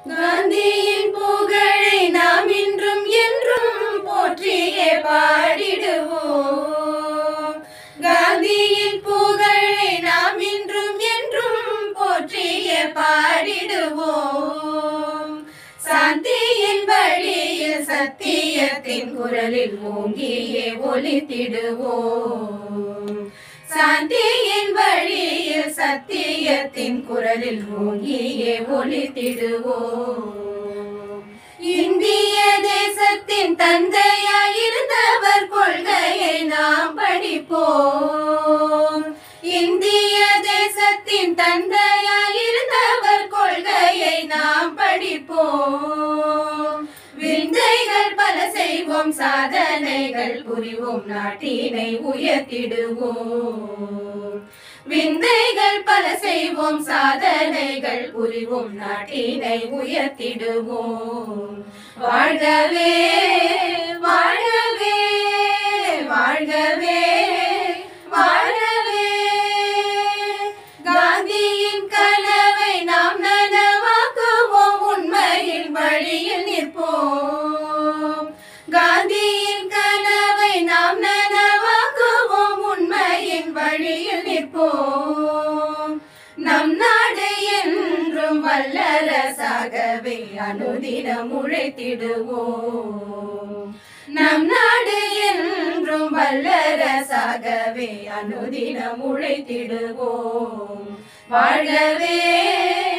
காந்தியின் புகழை நாம் இன்றும் என்றும் போற்றியே பாடிடுவோம் காந்தியின் புகழை நாம் இன்றும் என்றும் போற்றியே பாடிடுவோம் சாந்தியின் வழியில் சத்தியத்தின் குரலில் ஓங்கியே ஒலித்திடுவோம் சாந்தியின் வழியில் சத்தியத்தின் குரலில் ஓங்கியே ஒலித்திடுவோம் இந்திய தேசத்தின் தந்தையாயிருந்தவர் கொள்கையை நாம் படிப்போம் இந்திய தேசத்தின் தந்தையாயிருந்தவர் கொள்கையை நாம் படிப்போம் விந்தைகள் பல செய்வோம் சாதனைகள் புரிவோம் நாட்டினை உயர்த்திடுவோம் விந்தைகள் பல செய்வோம் சாதனைகள் புரிவோம் நாட்டினை உயர்த்திடுவோம் வாழ்கவே வாழ்கவே வாழ்கவே வாழ்கவே காந்தியின் கனவை நாம் நனவாக்குவோம் உண்மையின் வழியில் நிற்போம் காந்தியின் கனவை நாம் நனவாக்குவோம் உண்மையின் வழியில் நிற்போம் நம் நாடு என்றும் வல்லரசாகவே அனுதினம் உழைத்திடுவோம் நம் நாடு என்றும் வல்லரசாகவே அனுதினம் உழைத்திடுவோம் வாழ்கவே